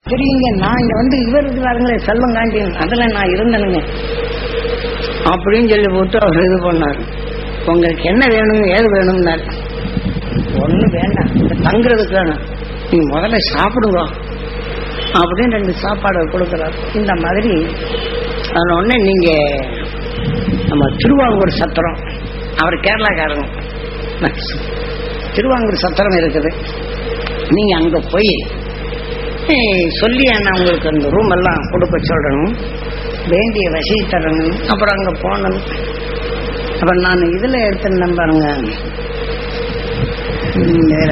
தெரியுங்க நான் இங்க வந்து இவர் இருக்கிறாருங்களே செல்வம் காண்டியன் அதுல நான் இருந்தேனுங்க அப்படின்னு சொல்லி போட்டு அவர் இது பண்ணாரு உங்களுக்கு என்ன வேணும் ஏது வேணும்னாரு ஒண்ணும் வேண்டாம் இங்க தங்குறதுக்கு வேணும் நீங்க முதல்ல சாப்பிடுங்க அப்படின்னு ரெண்டு சாப்பாடு கொடுக்குறாரு இந்த மாதிரி அதில் ஒண்ணு நீங்க நம்ம திருவாங்கூர் சத்திரம் அவர் கேரளாக்காரங்க திருவாங்கூர் சத்திரம் இருக்குது நீங்க அங்க போய் ஏய், சொல்லி நான் உங்களுக்கு அந்த ரூம் எல்லாம் கொடுக்க சொல்லணும் வேண்டிய வசதி தரணும் அப்புறம் அங்க போனது அப்புறம் நான் இதுல எடுத்திருந்தேன் பாருங்க ம், வேற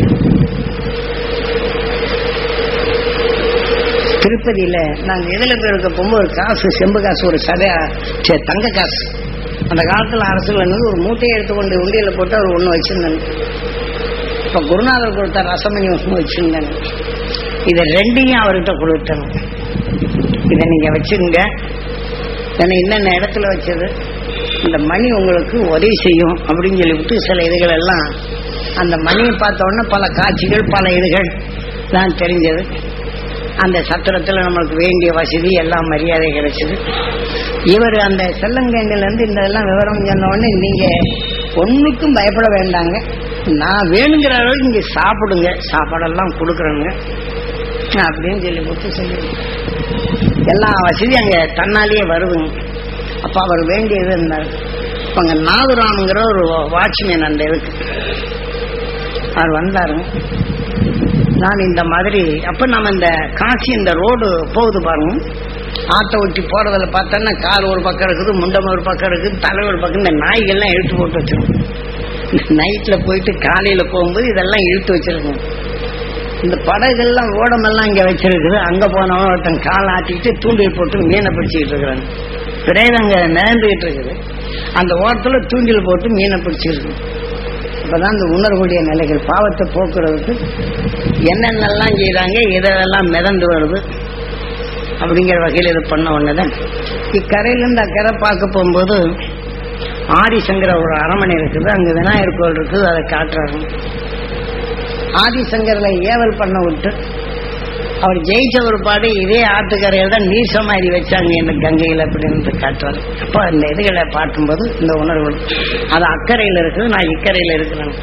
திருப்பதியில நாங்க இதுல போயிருக்க போகும்போது ஒரு காசு செம்பு காசு ஒரு சதையா சே, தங்க காசு அந்த காலத்துல அரசுல இருந்து ஒரு மூட்டையை எடுத்துக்கொண்டு உண்டியல போட்டு அவர் ஒண்ணு வச்சிருந்தாங்க இப்ப குருநாதர் கொடுத்த ரசமணி ஒண்ணு வச்சிருந்தாங்க இதை ரெண்டையும் அவர்கிட்ட கொடுத்தணும் இதை நீங்க வச்சுருங்க ஏன்னா என்னென்ன இடத்துல வச்சது இந்த மணி உங்களுக்கு உதவி செய்யும் அப்படின்னு சொல்லிவிட்டு சில இதுகள் எல்லாம் அந்த மணியை பார்த்த உடனே பல காட்சிகள் பல இதுகள் தான் தெரிஞ்சது அந்த சத்திரத்துல நம்மளுக்கு வேண்டிய வசதி எல்லாம் மரியாதை கிடைச்சது இவர் அந்த செல்லங்கேண்டில இருந்து இந்த எல்லாம் விவரம் சொன்ன உடனே நீங்க ஒண்ணுக்கும் பயப்பட வேண்டாங்க நான் வேணுங்கிற அளவுக்கு இங்க சாப்பிடுங்க சாப்பாடெல்லாம் கொடுக்குறேங்க அப்படின்னு சொல்லி கொடுத்து சொல்லி எல்லா வசதியும் அங்க தன்னாலேயே வருதுங்க அப்ப அவர் வேண்டியது இருந்தார் இப்ப அங்க நாகுராமுங்கிற ஒரு வாட்ச்மேன் அந்த இதுக்கு அவர் வந்தாருங்க நான் இந்த மாதிரி அப்ப நம்ம இந்த காசி இந்த ரோடு போகுது பாருங்க ஆட்டோ ஒட்டி போறதுல பார்த்தோன்னா கால் ஒரு பக்கம் இருக்குது முண்டம் ஒரு பக்கம் இருக்குது தலை ஒரு பக்கம் இந்த நாய்கள்லாம் இழுத்து போட்டு வச்சிருக்கோம் நைட்ல போயிட்டு காலையில போகும்போது இதெல்லாம் இழுத்து வச்சிருக்கோம் இந்த படகுகள்லாம் ஓடமெல்லாம் இங்க வச்சிருக்குது அங்க போனவன் ஒருத்தன் கால் ஆட்டிட்டு தூண்டில் போட்டு மீனை பிடிச்சிக்கிட்டு இருக்கிறாங்க பிறகு அங்க நிரம்பிக்கிட்டு இருக்குது அந்த ஓரத்துல தூண்டில் போட்டு மீனை பிடிச்சிருக்கு இப்பதான் இந்த உணரக்கூடிய நிலைகள் பாவத்தை போக்குறதுக்கு என்னென்னலாம் செய்றாங்க இதெல்லாம் மிதந்து வருது அப்படிங்கிற வகையில் இது பண்ண ஒண்ணுதான் இக்கரையிலேருந்து அக்கறை பார்க்க போகும்போது ஆதிசங்கர ஒரு அரமனை இருக்குது அங்க விநாயகர் கோயில் இருக்குது அதை காட்டுறாங்க ஆதிசங்கரில் ஏவல் பண்ண விட்டு அவர் ஜெயிச்ச ஒரு பாடு இதே ஆத்துக்கரையில் தான் நீர் சமாதி வச்சாங்க இந்த கங்கையில் அப்படின்னு காட்டுறாரு அப்போ அந்த இதுகளை பார்க்கும்போது இந்த உணர்வு அது அக்கறையில் இருக்குது நான் இக்கரையில் இருக்கிறேன்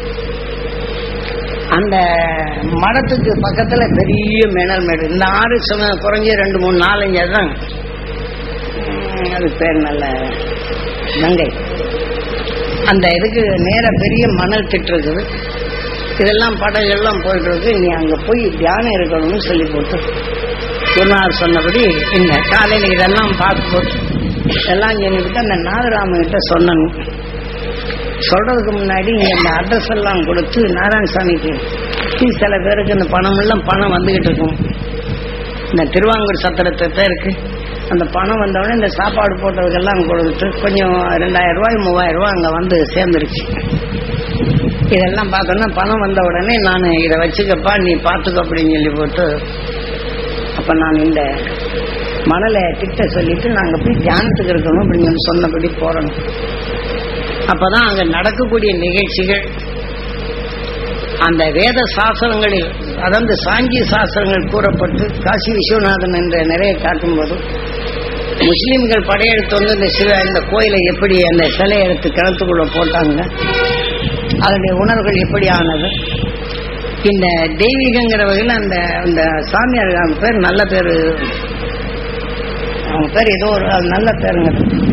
அந்த மடத்துக்கு பக்கத்துல பெரிய மினல் மேடு இந்த ஆறு சும குறைஞ்ச ரெண்டு மூணு நாலஞ்சு அதுதான் உம், அது பேர் நல்ல கங்கை அந்த இதுக்கு நேர பெரிய மணல் திட்டு இருக்குது இதெல்லாம் படகுகள்லாம் போயிட்டு இருக்கு நீ அங்க போய் தியானம் இருக்கணும்னு சொல்லி போட்டு குருநாதர் சொன்னபடி இந்த காலையில இதெல்லாம் பார்த்து போட்டு எல்லாம் சொல்லிவிட்டு அந்த நாகராம கிட்ட சொன்னணும் சொல்றதுக்கு முன்னாடி இங்க இந்த அட்ரஸ் எல்லாம் கொடுத்து நாராயணசாமிக்கு சுத்தி சில பேருக்கு இந்த பணம் எல்லாம் பணம் வந்துகிட்டு இருக்கும் இந்த திருவாங்கூர் சத்திரத்தை பேருக்கு அந்த பணம் வந்தவுடனே இந்த சாப்பாடு போட்டதுக்கெல்லாம் கொடுத்துட்டு கொஞ்சம் ரெண்டாயிரம் ரூபாய் மூவாயிரம் ரூபாய் அங்க வந்து சேர்ந்துருச்சு இதெல்லாம் பார்த்தோன்னா பணம் வந்த உடனே நான் இதை வச்சுக்கப்பா நீ பார்த்துக்கோ அப்படின்னு சொல்லி போட்டு அப்ப நான் இந்த மணலை திட்ட சொல்லிட்டு நாங்க போய் தியானத்துக்கு இருக்கணும் அப்படின்னு சொல்லி சொன்னபடி போறோம் அப்பதான் அங்க நடக்கக்கூடிய நிகழ்ச்சிகள் அந்த வேத சாஸ்திரங்களில் அதாவது சாங்கிய சாஸ்திரங்கள் கூறப்பட்டு காசி விஸ்வநாதன் என்ற நிறைய காட்டும்போது முஸ்லிம்கள் படையெடுத்து வந்து இந்த சிவ இந்த கோயிலை எப்படி அந்த சிலை எடுத்து கிணத்துக்குள்ள போட்டாங்க அதனுடைய உணர்வுகள் எப்படி ஆனது இந்த தெய்வீகங்கிற வகையில் அந்த அந்த சாமியார் அவங்க பேர் நல்ல பேர் அவங்க பேர் ஏதோ ஒரு அது நல்ல பேருங்க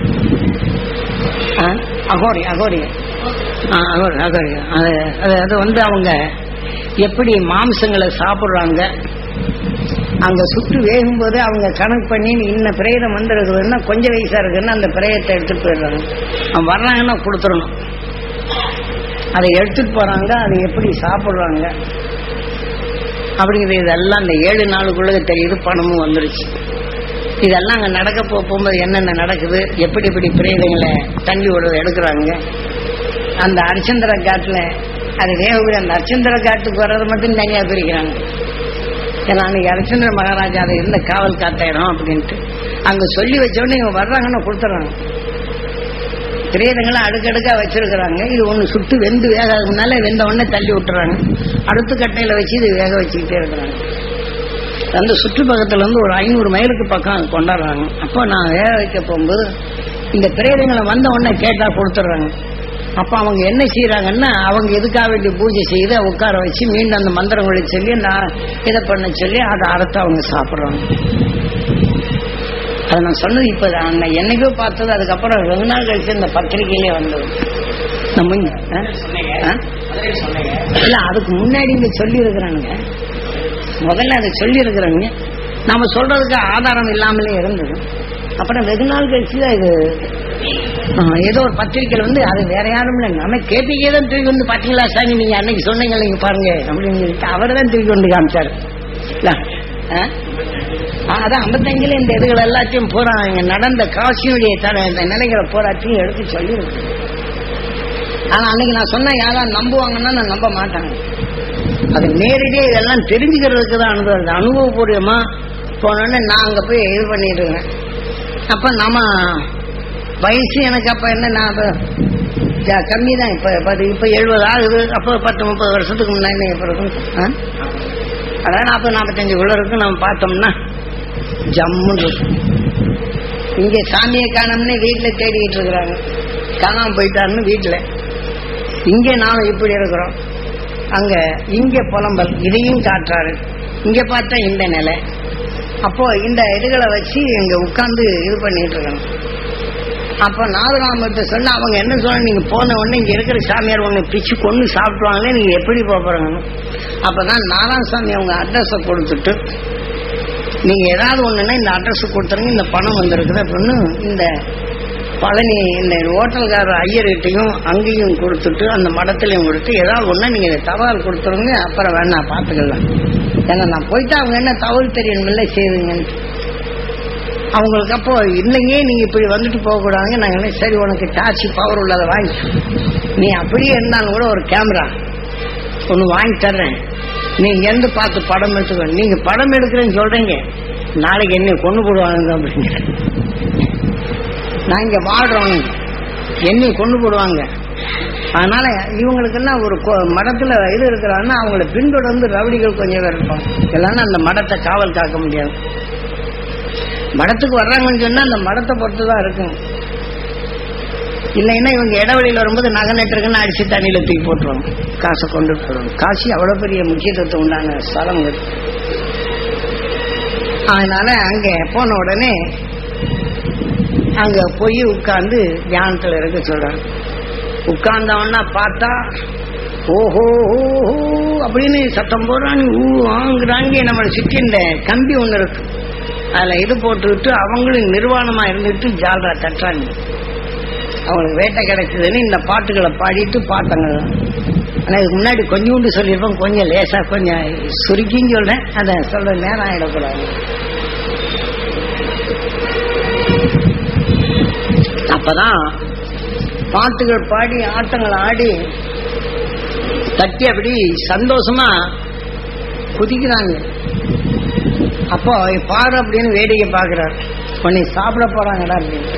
ஆ, அகோரி அகோரி ஆ, அகோரி அகோரி அது அது அது வந்து அவங்க எப்படி மாம்சங்களை சாப்பிடுறாங்க அங்க சுட்டு வேகும்போது அவங்க கணக்கு பண்ணி இன்ன பிரேதம் வந்துருக்குதுன்னா கொஞ்சம் வயசா இருக்குன்னா அந்த பிரேயத்தை எடுத்துட்டு போயிடுறாங்க அவன் வர்றாங்கன்னா கொடுத்துடணும் அதை எடுத்துட்டு போறாங்க அதை எப்படி சாப்பிடுறாங்க அப்படிங்கிறது இதெல்லாம் இந்த ஏழு நாளுக்குள்ள தெரியுது பணமும் வந்துருச்சு இதெல்லாம் அங்க நடக்க போ- போகும்போது என்னென்ன நடக்குது எப்படி எப்படி பிரேதங்களை தண்ணி விடுறது எடுக்கிறாங்க அந்த அரிச்சந்திர காட்டுல அது வேகக்கூடிய அந்த அரிச்சந்திர காட்டுக்கு வர்றது மட்டும் தனியா பிரிக்கிறாங்க ஏன்னா அன்னைக்கு அரிச்சந்திர மகாராஜா அதை இருந்த காவல் காத்த இடம் அப்படின்ட்டு அங்க சொல்லி வச்ச உடனே இவங்க வர்றாங்கன்னா கொடுத்துறாங்க பிரேதங்களை அடுக்கடுக்கா வச்சிருக்கிறாங்க இது ஒண்ணு சுட்டு வெந்து வேக முன்னால வெந்த உடனே தள்ளி விட்டுறாங்க அடுத்த கட்டையில வச்சு இது வேக வச்சுக்கிட்டே இருக்கிறாங்க அந்த சுற்று பக்கத்துல இருந்து ஒரு ஐநூறு மைலுக்கு பக்கம் கொண்டாடுறாங்க அப்போ நான் வேக வைக்க போகும்போது இந்த பிரேதங்களை வந்த உடனே கேட்டா கொடுத்துட்றாங்க அப்ப அவங்க என்ன செய்யறாங்கன்னா அவங்க எதுக்காக வேண்டி பூஜை செய்து உட்கார வச்சு மீண்டும் அந்த மந்திரங்களை சொல்லி நான் இதை பண்ண சொல்லி அதை அறுத்து அவங்க சாப்பிடுறாங்க அதை நான் சொன்னது இப்ப நான் என்னைக்கோ பார்த்தது அதுக்கப்புறம் ரெண்டு நாள் கழிச்சு இந்த பத்திரிகையிலே வந்தது நம்ம இங்க, ஆ? ஆ? இல்ல அதுக்கு முன்னாடி இங்க சொல்லி இருக்கிறானுங்க முதல்ல அதை சொல்லி இருக்கிறாங்க நாம சொல்றதுக்கு ஆதாரம் இல்லாமலே இருந்தது அப்புறம் வெகு நாள் கழிச்சு தான் இது ஆ, ஏதோ ஒரு பத்திரிக்கையில் வந்து அது வேற யாரும் இல்லை நம்ம கேபிகே தான் தூக்கி வந்து பாத்தீங்களா சாமி நீங்க அன்னைக்கு சொன்னீங்க நீங்க பாருங்க அப்படின்னு சொல்லிட்டு அவர் தான் தூக்கி கொண்டு காமிச்சாரு இல்ல? ஆ? ஆ, அதான் ஐம்பத்தஞ்சுல இந்த இதுகள் எல்லாத்தையும் பூரா இங்க நடந்த காசியுடைய தர இந்த நிலைகளை பூராத்தையும் எடுத்து சொல்லி ஆனா அன்னைக்கு நான் சொன்ன யாராவது நம்புவாங்கன்னா நான் நம்ப மாட்டாங்க அது நேரடியாக இதெல்லாம் தெரிஞ்சுக்கிறதுக்கு தான் அனுபவம் அனுபவபூர்வமா போனோடனே நான் அங்க போய் இது பண்ணிட்டு இருக்கேன் அப்ப நாம வயசு எனக்கு அப்ப என்ன நான் கம்மி தான் இப்ப பத்து இப்ப எழுபது ஆகுது அப்போ பத்து முப்பது வருஷத்துக்கு முன்னாடி இப்ப இருக்கும் ஆ? அதான் நாற்பது நாற்பத்தஞ்சுக்குள்ள இருக்கு நம்ம பார்த்தோம்னா ஜம்முன்னு இருக்கும் இங்க சாமியை காணோம்னு வீட்டுல தேடிட்டு இருக்கிறாங்க காணாம போயிட்டாருன்னு வீட்டுல இங்க நாம இப்படி இருக்கிறோம் அங்க இங்க புலம்பல் இதையும் காட்டுறாரு இங்க பார்த்தா இந்த நிலை அப்போ இந்த இதுகளை வச்சு இங்க உட்கார்ந்து இது பண்ணிட்டு இருக்கணும் அப்ப நாதராமர்கிட்ட சொன்னா அவங்க என்ன சொன்ன நீங்க போன உடனே இங்க இருக்கிற சாமியார் உன்னை பிச்சு கொண்டு சாப்பிட்டுவாங்களே நீங்க எப்படி போக போறாங்க அப்பதான் நாராயணசாமி அவங்க அட்ரஸ கொடுத்துட்டு நீங்க ஏதாவது ஒண்ணுன்னா இந்த அட்ரஸ் கொடுத்துருங்க இந்த பணம் வந்திருக்குது அப்படின்னு இந்த பழனி இந்த ஹோட்டல்காரர் ஐயர்கிட்டையும் அங்கேயும் கொடுத்துட்டு அந்த மடத்திலையும் கொடுத்து ஏதாவது ஒண்ணா நீங்க தகவல் கொடுத்துருங்க அப்புறம் வேணா பாத்துக்கலாம் ஏன்னா நான் போயிட்டு அவங்க என்ன தகவல் தெரியணுமில்ல செய்வீங்கன்னு அவங்களுக்கு அப்போ இல்லைங்க நீங்க இப்படி வந்துட்டு போக கூடாதுங்க நாங்க என்ன, சரி உனக்கு டார்ச்சி பவர் உள்ளதை வாங்கி நீ அப்படியே இருந்தாலும் கூட ஒரு கேமரா ஒண்ணு வாங்கி தர்றேன் நீங்க இருந்து பார்த்து படம் எடுத்துக்கோ நீங்க படம் எடுக்கிறேன்னு சொல்றீங்க நாளைக்கு என்ன கொண்டு போடுவாங்க அப்படிங்கிற நான் இங்க வாழ்றோம் என்னை கொண்டு போடுவாங்க அதனால இவங்களுக்கெல்லாம் ஒரு கொ- மடத்துல இது இருக்கிறாங்கன்னா அவங்கள பின்தொடர்ந்து ரவுடிகள் கொஞ்சம் பேர் இருப்பாங்க இல்லைன்னா அந்த மடத்தை காவல் காக்க முடியாது மடத்துக்கு வர்றாங்கன்னு சொன்னா அந்த மடத்தை பொறுத்து தான் இருக்கும் இல்லைன்னா இவங்க இடைவெளியில் வரும்போது நகை நட்டுருக்குன்னு அடிச்சு தண்ணியில தூக்கி போட்டுருவாங்க காசை கொண்டு போடுவாங்க காசி அவ்வளவு பெரிய முக்கியத்துவம் உண்டான ஸ்தலம் அது அதனால அங்க போன உடனே அங்க போய் உட்கார்ந்து தியானத்துல இருக்க சொல்றாங்க உட்கார்ந்தவன்னா பார்த்தா ஓஹோ ஓஹோ அப்படின்னு சத்தம் போடுறாங்க ஊ வாங்குறாங்க நம்மளை சுற்றி இந்த கம்பி ஒண்ணு இருக்கு அதுல இது போட்டுக்கிட்டு அவங்களும் நிர்வாணமா இருந்துட்டு ஜாலரா தட்டுறாங்க அவங்களுக்கு வேட்டை கிடைச்சதுன்னு இந்த பாட்டுகளை பாடிட்டு பாட்டாங்க ஆனா இதுக்கு முன்னாடி கொஞ்சோண்டு சொல்லியிருப்போம் கொஞ்சம் லேசா கொஞ்சம் சுருக்கின்னு சொல்றேன் அதை சொல்ற நேரம் ஆயிடக்கூடாது அப்பதான் பாட்டுகள் பாடி ஆட்டங்கள் ஆடி தட்டி அப்படி சந்தோஷமா குதிக்கிறாங்க அப்போ பாரு அப்படின்னு வேடிக்கை பாக்குறாரு உன்னை சாப்பிட போறாங்கடா அப்படின்னு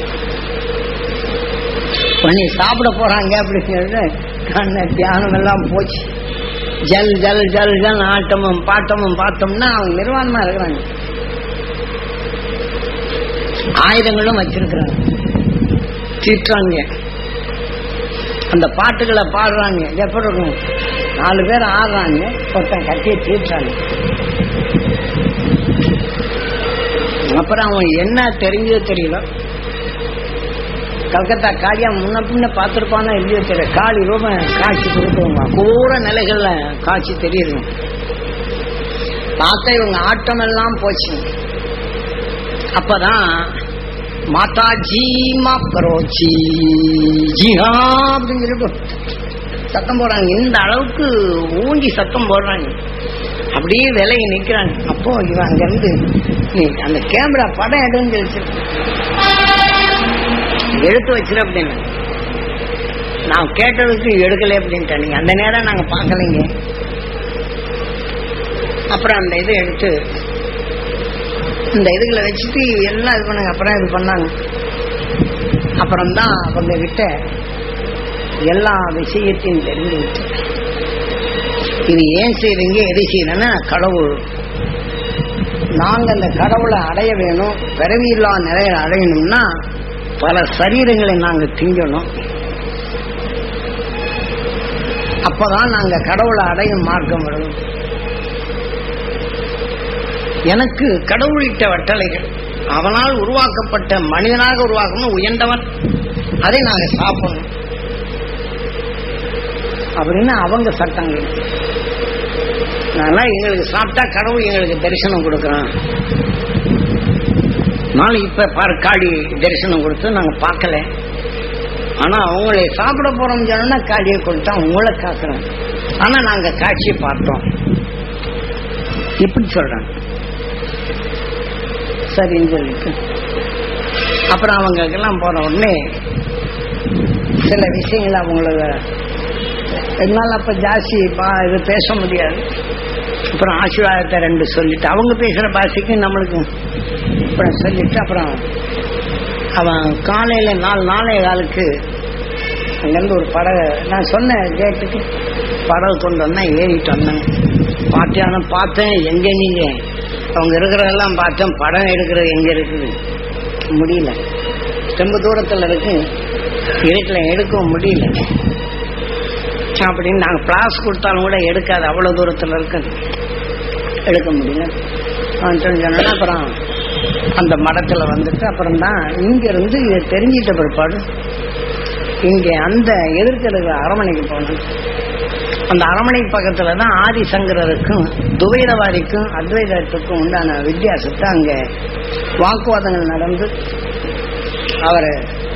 உன்னை சாப்பிட போறாங்க அப்படிங்கிறது கண்ண தியானம் எல்லாம் போச்சு ஜல் ஜல் ஜல் ஜல் ஆட்டமும் பாட்டமும் பார்த்தோம்னா அவங்க நிர்வாணமா இருக்கிறாங்க ஆயுதங்களும் வச்சிருக்கிறாங்க தீட்டுறாங்க அந்த பாட்டுகளை பாடுறாங்க எப்படி இருக்கும் நாலு பேர் ஆடுறாங்க ஒருத்தன் கட்டியை தீட்டுறாங்க அப்புறம் அவன் என்ன தெரிஞ்சதோ தெரியல கல்கத்தா காளியா முன்ன பின்ன பார்த்துருப்பானா இல்லையோ தெரியல காளி ரூபம் காட்சி கொடுக்குறவங்க கூற நிலைகள்ல காட்சி தெரியுது பார்த்தா இவங்க ஆட்டம் எல்லாம் போச்சு அப்பதான் மாதா ஜி மாப் கரோ ஜி ஜிஹா அப்படின்னு சொல்லிட்டு சத்தம் போடுறாங்க இந்த அளவுக்கு ஊஞ்சி சத்தம் போடுறாங்க அப்படியே விலகி நிக்கிறாங்க அப்போ இவன் அங்க இருந்து நீ அந்த கேமரா படம் எடுன்னு சொல்லிச்சு எடுத்து வச்சிரு அப்படின்னு நான் கேட்டதுக்கு எடுக்கல அப்படின்ட்டு நீங்க அந்த நேரம் நாங்க பார்க்கலைங்க அப்புறம் அந்த இதை எடுத்து இந்த இதுகளை வச்சுட்டு எல்லாம் இது பண்ணாங்க அப்புறம் இது பண்ணாங்க அப்புறம் தான் அவங்க கிட்ட எல்லா விஷயத்தையும் தெரிஞ்சுக்கிட்டு இது ஏன் செய்றீங்க எது செய்யறேன்னா கடவுள் நாங்க அந்த கடவுளை அடைய வேணும் பிறவியில்லா நிலையை அடையணும்னா பல சரீரங்களை நாங்க திங்கணும் அப்பதான் நாங்க கடவுளை அடையும் மார்க்கம் வரும் எனக்கு கடவுளிட்ட வட்டளைகள் அவனால் உருவாக்கப்பட்ட மனிதனாக உருவாக்கணும் உயர்ந்தவன் அதை நாங்க சாப்பிடணும் அப்படின்னு அவங்க சட்டங்கள் அதனால எங்களுக்கு சாப்பிட்டா கடவுள் எங்களுக்கு தரிசனம் கொடுக்குறான் நாளை இப்ப பாரு காளி தரிசனம் கொடுத்து நாங்க பார்க்கல ஆனா அவங்களை சாப்பிட போறோம் சொன்னா காளியை கொடுத்தா உங்களை காக்குறோம் ஆனா நாங்க காட்சி பார்த்தோம் இப்படி சொல்றாங்க சரின்னு சொல்லிட்டு அப்புறம் அவங்களுக்கெல்லாம் போன உடனே சில விஷயங்கள் அவங்கள என்னால அப்ப ஜாஸ்தி பா- இது பேச முடியாது அப்புறம் ஆசீர்வாதத்தை ரெண்டு சொல்லிட்டு அவங்க பேசுற பாஷைக்கு நம்மளுக்கு அப்புறம் சொல்லிட்டு அப்புறம் அவன் காலையில நாலு நாளே காலுக்கு அங்கிருந்து ஒரு படகு நான் சொன்னேன் கேட்டுக்கு படகு கொண்டு வந்தேன் ஏறிட்டு வந்தேன் பாத்தியான பார்த்தேன் எங்க நீங்க அவங்க இருக்கிறதெல்லாம் பார்த்தேன் படம் எடுக்கிறது எங்க இருக்குது முடியல ரொம்ப தூரத்துல இருக்கு இருட்டில் எடுக்கவும் முடியல அப்படின்னு நாங்கள் பிளாஸ் கொடுத்தாலும் கூட எடுக்காது அவ்வளோ தூரத்தில் இருக்குது எடுக்க முடியல அவன் சொன்னா அப்புறம் அந்த மடத்தில் வந்துட்டு அப்புறம் தான் இங்கிருந்து இதை தெரிஞ்சிட்ட பிற்பாடு இங்கே அந்த எதிர்க்க இருக்கிற அரமனைக்கு போனேன் அந்த அரமனை பக்கத்துல தான் ஆதிசங்கரருக்கும் துவைதவாதிக்கும் அத்வைதத்துக்கும் உண்டான வித்தியாசத்தை அங்க வாக்குவாதங்கள் நடந்து அவரை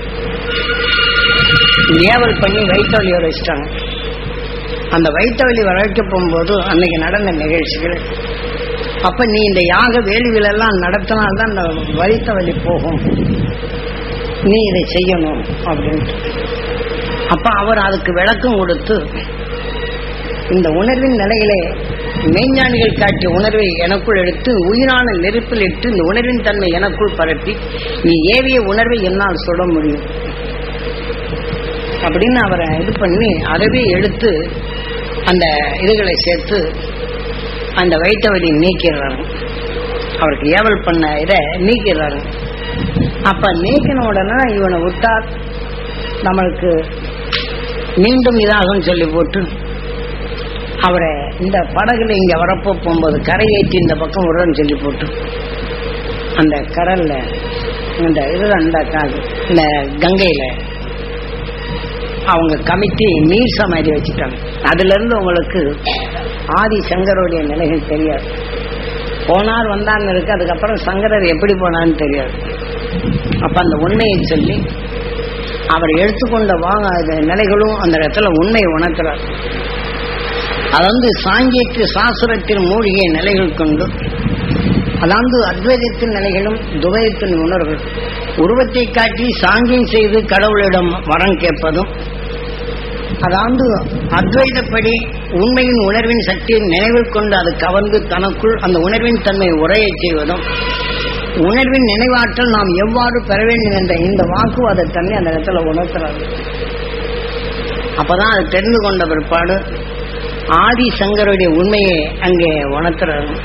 ஏவல் பண்ணி வயிற்று வலி வர வச்சிட்டாங்க அந்த வயிற்று வலி வர வைக்க போகும்போது அன்னைக்கு நடந்த நிகழ்ச்சிகள் அப்ப நீ இந்த யாக வேள்விகள் எல்லாம் நடத்தினால்தான் அந்த வயிற்று வலி போகும் நீ இதை செய்யணும் அப்படின்ட்டு அப்ப அவர் அதுக்கு விளக்கம் கொடுத்து இந்த உணர்வின் நிலையிலே மெய்ஞானிகள் காட்டிய உணர்வை எனக்குள் எடுத்து உயிரான நெருப்பில் இட்டு இந்த உணர்வின் தன்மை எனக்குள் பரப்பி நீ ஏவிய உணர்வை என்னால் சுட முடியும் அப்படின்னு அவரை இது பண்ணி அதவே எடுத்து அந்த இதுகளை சேர்த்து அந்த வயிற்று வலி நீக்கிறாங்க அவருக்கு ஏவல் பண்ண இதை நீக்கிறாங்க அப்ப நீக்கின உடனே இவனை விட்டால் நம்மளுக்கு மீண்டும் இதாகும் சொல்லி போட்டு அவரை இந்த படகுல இங்க வரப்போ போகும்போது கரையேற்றி இந்த பக்கம் விடுறன்னு சொல்லி போட்டு அந்த கடல்ல இந்த இது அந்த காது இந்த கங்கையில அவங்க கமிட்டி நீர் சமாதி வச்சுட்டாங்க அதுல இருந்து உங்களுக்கு ஆதி சங்கருடைய நிலைகள் தெரியாது போனார் வந்தான்னு இருக்கு அதுக்கப்புறம் சங்கரர் எப்படி போனான்னு தெரியாது அப்ப அந்த உண்மையை சொல்லி அவர் எடுத்துக்கொண்ட வாங்க அது நிலைகளும் அந்த இடத்துல உண்மையை உணர்த்துறார் அது வந்து சாங்கியத்து சாஸ்திரத்தின் மூழ்கிய நிலைகள் கொண்டு அதாவது அத்வைதத்தின் நிலைகளும் துவைதத்தின் உணர்வுகள் உருவத்தை காட்டி சாங்கியம் செய்து கடவுளிடம் வரம் கேட்பதும் அதாவது அத்வைதப்படி உண்மையின் உணர்வின் சக்தியை நினைவில் கொண்டு அது கவர்ந்து தனக்குள் அந்த உணர்வின் தன்மை உரையச் செய்வதும் உணர்வின் நினைவாற்றல் நாம் எவ்வாறு பெற வேண்டும் என்ற இந்த வாக்குவாத தன்மை அந்த இடத்துல உணர்த்துறாரு அப்பதான் அது தெரிந்து கொண்ட பிற்பாடு ஆதி சங்கருடைய உண்மையை அங்கே உணர்த்துறாரு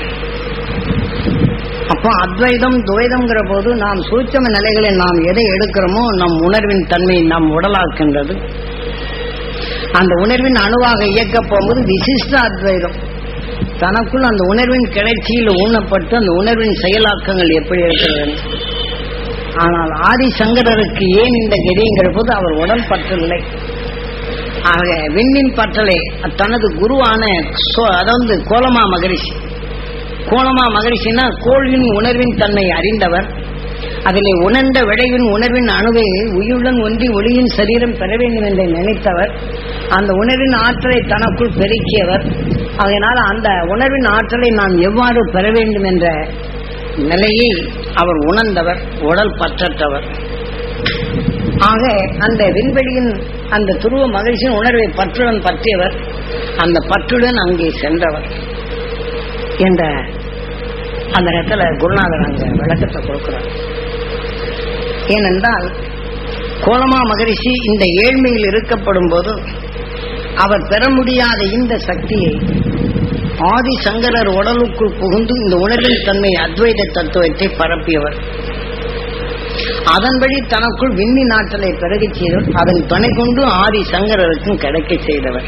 அப்போ அத்வைதம் துவைதம்ங்கிற போது நாம் சூட்சம நிலைகளில் நாம் எதை எடுக்கிறோமோ நம் உணர்வின் தன்மை நாம் உடலாக்கின்றது அந்த உணர்வின் அணுவாக இயக்க போகும்போது விசிஷ்ட அத்வைதம் தனக்குள் அந்த உணர்வின் கிளர்ச்சியில் ஊனப்பட்டு அந்த உணர்வின் செயலாக்கங்கள் எப்படி இருக்கிறது ஆனால் ஆதி சங்கரருக்கு ஏன் இந்த கதிங்கிற போது அவர் உடல் பற்றில்லை ஆக விண்ணின் பற்றலை தனது குருவான சோ- அதாவது கோலமா மகரிஷி கோலமா மகரிஷினா கோளின் உணர்வின் தன்னை அறிந்தவர் அதிலே உணர்ந்த விளைவின் உணர்வின் அணுவை உயிருடன் ஒன்றி ஒளியின் சரீரம் பெற வேண்டும் என்று நினைத்தவர் அந்த உணர்வின் ஆற்றலை தனக்குள் பெருக்கியவர் அதனால் அந்த உணர்வின் ஆற்றலை நாம் எவ்வாறு பெற வேண்டும் என்ற நிலையை அவர் உணர்ந்தவர் உடல் பற்றற்றவர் ஆக அந்த விண்வெளியின் அந்த துருவ மகிழ்ச்சியின் உணர்வை பற்றுடன் பற்றியவர் அந்த பற்றுடன் அங்கே சென்றவர் என்ற அந்த இடத்துல குருநாதர் அங்க விளக்கத்தை கொடுக்கிறார் ஏனென்றால் கோலமா மகரிஷி இந்த ஏழ்மையில் இருக்கப்படும் போது அவர் பெற முடியாத இந்த சக்தியை ஆதி சங்கரர் உடலுக்குள் புகுந்து இந்த உணர்வின் தன்மை அத்வைத தத்துவத்தை பரப்பியவர் அதன்படி தனக்குள் விண்ணி நாட்டலை பெருகச் செய்தவர் அதன் துணை கொண்டு ஆதி சங்கரருக்கும் கிடைக்க செய்தவர்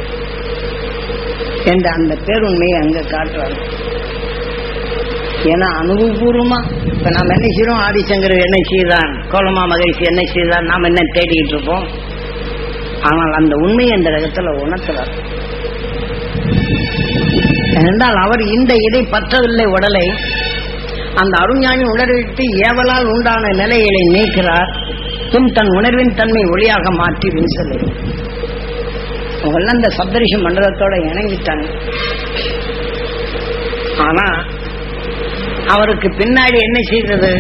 என்ற அந்த பேருண்மையை அங்க காட்டுறாரு ஏன்னா அனுபவபூர்வமா இப்ப நாம் என்ன செய்யறோம் ஆதிசங்கர் என்ன செய்தான் கோலமா மகிழ்ச்சி என்ன செய்தான் நாம் என்ன தேடிட்டு இருப்போம் ஆனால் அந்த உண்மையை அந்த இடத்துல உணர்த்துறார் என்றால் அவர் இந்த இதை பற்றவில்லை உடலை அந்த அருஞானி உணர்விட்டு ஏவலால் உண்டான நிலைகளை நீக்கிறார் பின் தன் உணர்வின் தன்மை ஒளியாக மாற்றி வீசலை அவங்கெல்லாம் இந்த சப்தரிஷி மண்டலத்தோட இணங்கிட்டாங்க ஆனா அவருக்கு பின்னாடி என்ன செய்தது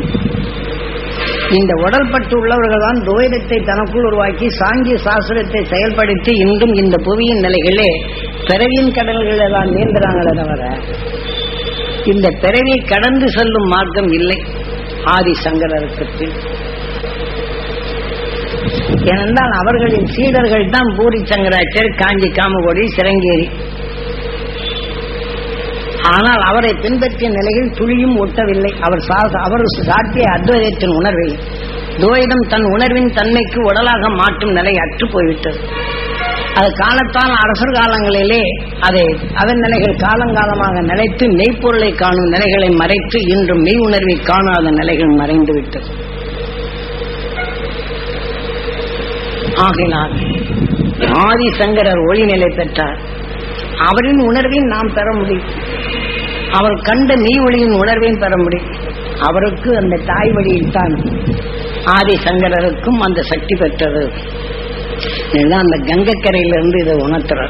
இந்த உடல் பட்டு உள்ளவர்கள் தான் துவைதத்தை தனக்குள் உருவாக்கி சாங்கிய சாஸ்திரத்தை செயல்படுத்தி இன்றும் இந்த புவியின் நிலைகளே பிறவியின் கடல்கள் எல்லாம் நீந்துறாங்களே தவிர இந்த பிறவி கடந்து செல்லும் மார்க்கம் இல்லை ஆதி சங்கரருக்கு பின் ஏனென்றால் அவர்களின் சீடர்கள் தான் பூரி சங்கராச்சர் காஞ்சி காமகோடி சிரங்கேரி ஆனால் அவரை பின்பற்றிய நிலையில் துளியும் ஒட்டவில்லை அவர் சா- அவர் சாட்டிய அத்வைதத்தின் உணர்வை துவைதம் தன் உணர்வின் தன்மைக்கு உடலாக மாற்றும் நிலை அற்று போய்விட்டது அது காலத்தால் அரசர் காலங்களிலே அதை அதன் நிலைகள் காலங்காலமாக நிலைத்து மெய்ப்பொருளை காணும் நிலைகளை மறைத்து இன்று மெய் உணர்வை காணாத நிலைகள் மறைந்து விட்டது ஆகினால் ஆதி சங்கரர் ஒளி நிலை பெற்றார் அவரின் உணர்வை நாம் பெற முடியும் அவர் கண்ட நீ ஒளியின் உணர்வையும் பெற முடியும் அவருக்கு அந்த தாய் வழியில் தான் ஆதி சங்கரருக்கும் அந்த சக்தி பெற்றது இதுதான் அந்த கங்கைக்கரையிலிருந்து இதை உணர்த்துறார்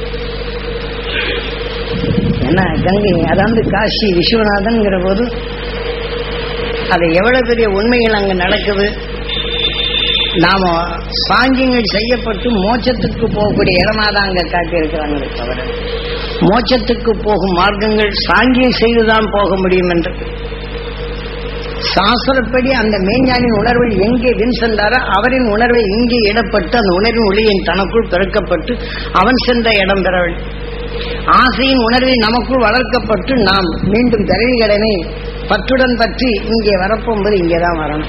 ஏன்னா கங்கை அதாவது காசி விஸ்வநாதன்ங்கிற போது அது எவ்வளவு பெரிய உண்மைகள் அங்க நடக்குது நாம சாங்கியங்கள் செய்யப்பட்டு மோட்சத்துக்கு போகக்கூடிய இடமா தான் அங்க காட்டியிருக்கிறாங்களே தவிர மோட்சத்துக்கு போகும் மார்க்கங்கள் சாங்கியம் செய்துதான் போக முடியும் என்று சாஸ்திரப்படி அந்த மேஞ்ஞானின் உணர்வில் எங்கே வின் சென்றாரோ அவரின் உணர்வை இங்கே இடப்பட்டு அந்த உணர்வின் ஒளியின் தனக்குள் பெருக்கப்பட்டு அவன் சென்ற இடம் பெற வேண்டும் ஆசையின் உணர்வை நமக்குள் வளர்க்கப்பட்டு நாம் மீண்டும் பிறவி கடனை பற்றுடன் பற்றி இங்கே வரப்போகும்போது இங்கேதான் வரணும்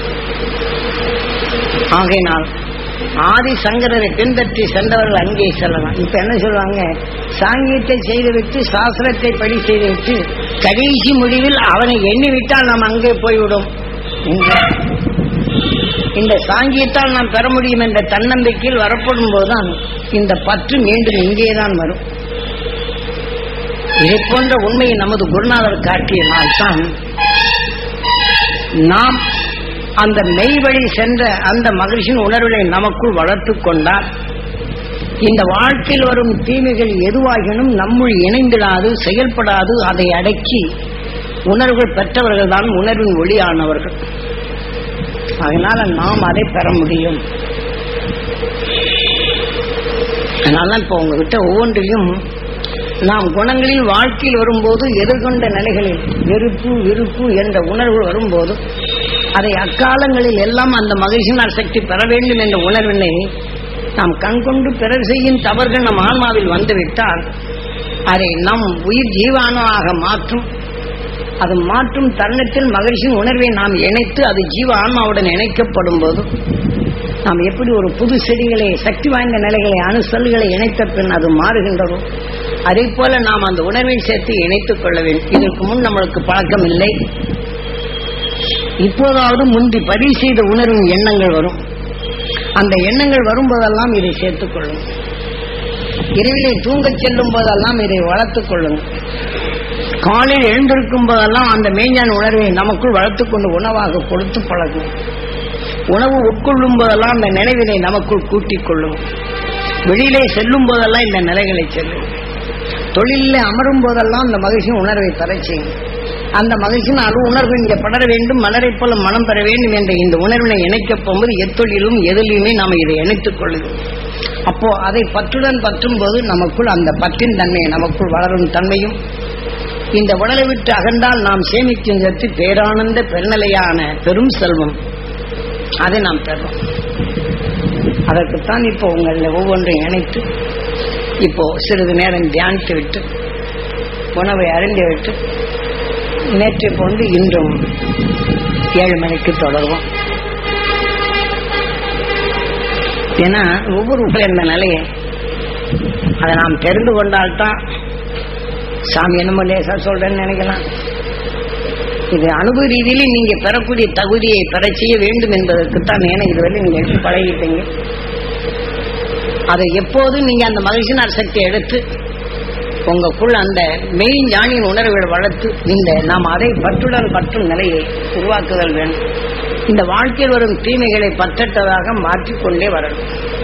ஆகையினால் ஆதி சங்கரரை பின்பற்றி சென்றவர்கள் அங்கே செல்லலாம் இப்ப என்ன சொல்லுவாங்க சாங்கியத்தை செய்துவிட்டு சாஸ்திரத்தை படி செய்துவிட்டு கடைசி முடிவில் அவனை எண்ணி விட்டால் நாம் அங்கே போய்விடும் என்கிற இந்த சாங்கியத்தால் நாம் பெற முடியும் என்ற தன்னம்பிக்கையில் வரப்படும் போதுதான் இந்த பற்று மீண்டும் இங்கேதான் வரும் இதை போன்ற உண்மையை நமது குருநாதர் காட்டியனால்தான் நாம் அந்த மெய் வழி சென்ற அந்த மகிழ்ச்சியின் உணர்வுகளை நமக்குள் வளர்த்துக் கொண்டால் இந்த வாழ்க்கையில் வரும் தீமைகள் எதுவாகினும் நம்முள் இணைந்திடாது செயல்படாது அதை அடக்கி உணர்வுகள் பெற்றவர்கள் தான் உணர்வின் ஒளியானவர்கள் அதனால நாம் அதை பெற முடியும் அதனால இப்ப உங்ககிட்ட ஒவ்வொன்றிலும் நாம் குணங்களில் வாழ்க்கையில் வரும்போது எதிர்கொண்ட நிலைகளில் வெறுப்பு விருப்பு என்ற உணர்வு வரும்போது அதை அக்காலங்களில் எல்லாம் அந்த மகிழ்ச்சியினால் சக்தி பெற வேண்டும் என்ற உணர்வினை நாம் கண்கொண்டு பிறர் செய்யும் தவறுகள் நம் ஆன்மாவில் வந்துவிட்டால் அதை நம் உயிர் ஜீவானாக மாற்றும் அது மாற்றும் தருணத்தில் மகிழ்ச்சியின் உணர்வை நாம் இணைத்து அது ஜீவ ஆன்மாவுடன் இணைக்கப்படும் போது நாம் எப்படி ஒரு புது செடிகளை சக்தி வாய்ந்த நிலைகளை அணுசல்களை இணைத்த பின் அது மாறுகின்றதோ அதே போல நாம் அந்த உணர்வை சேர்த்து இணைத்துக் கொள்ள வேண்டும் இதற்கு முன் நம்மளுக்கு பழக்கம் இல்லை இப்போதாவது முந்தி பதிவு செய்த உணர்வின் எண்ணங்கள் வரும் அந்த எண்ணங்கள் வரும்போதெல்லாம் இதை சேர்த்துக் கொள்ளும் இரவிலே தூங்கச் செல்லும் போதெல்லாம் இதை வளர்த்துக் கொள்ளும் காலையில் எழுந்திருக்கும் போதெல்லாம் அந்த மேஞ்சான் உணர்வை நமக்குள் வளர்த்துக் கொண்டு உணவாக கொடுத்து பழகும் உணவு உட்கொள்ளும் போதெல்லாம் அந்த நினைவினை நமக்குள் கூட்டிக் கொள்ளும் வெளியிலே செல்லும் போதெல்லாம் இந்த நிலைகளை செல்லும் தொழிலில் அமரும் போதெல்லாம் அந்த மகிழ்ச்சியின் உணர்வை தரச் செய்யும் அந்த மகிழ்ச்சியின் அரு உணர்வு இங்கே படர வேண்டும் மலரைப் போல மனம் பெற வேண்டும் என்ற இந்த உணர்வினை இணைக்கப் போகும்போது எத்தொழிலும் எதிலையுமே நாம் இதை இணைத்துக் கொள்ளும் அப்போ அதை பற்றுடன் பற்றும் போது நமக்குள் அந்த பற்றின் தன்மை நமக்குள் வளரும் தன்மையும் இந்த உடலை விட்டு அகன்றால் நாம் சேமிக்கும் சத்து பேரானந்த பெருநிலையான பெரும் செல்வம் அதை நாம் பெறோம் அதற்குத்தான் இப்போ உங்களில் ஒவ்வொன்றையும் இணைத்து இப்போ சிறிது நேரம் தியானித்து விட்டு உணவை அருந்தி விட்டு நேற்றை போன்று இன்றும் ஏழு மணிக்கு தொடருவோம் ஏன்னா ஒவ்வொரு உயர்ந்த நிலையை அதை நாம் தெரிந்து கொண்டால்தான் சாமி என்னமோ லேசா சொல்றேன்னு நினைக்கலாம் இது அனுபவ ரீதியிலே நீங்க பெறக்கூடிய தகுதியை பெற செய்ய வேண்டும் என்பதற்குத்தான் ஏன்னா இதுவரை நீங்க எடுத்து பழகிட்டீங்க அதை எப்போதும் நீங்க அந்த மகிழ்ச்சினார் சக்தியை எடுத்து உங்களுக்குள் அந்த மெய் ஞானியின் உணர்வை வளர்த்து இந்த நாம் அதை பற்றுடன் பற்றும் நிலையை உருவாக்குதல் வேண்டும் இந்த வாழ்க்கையில் வரும் தீமைகளை பற்றட்டதாக மாற்றிக்கொண்டே வரணும்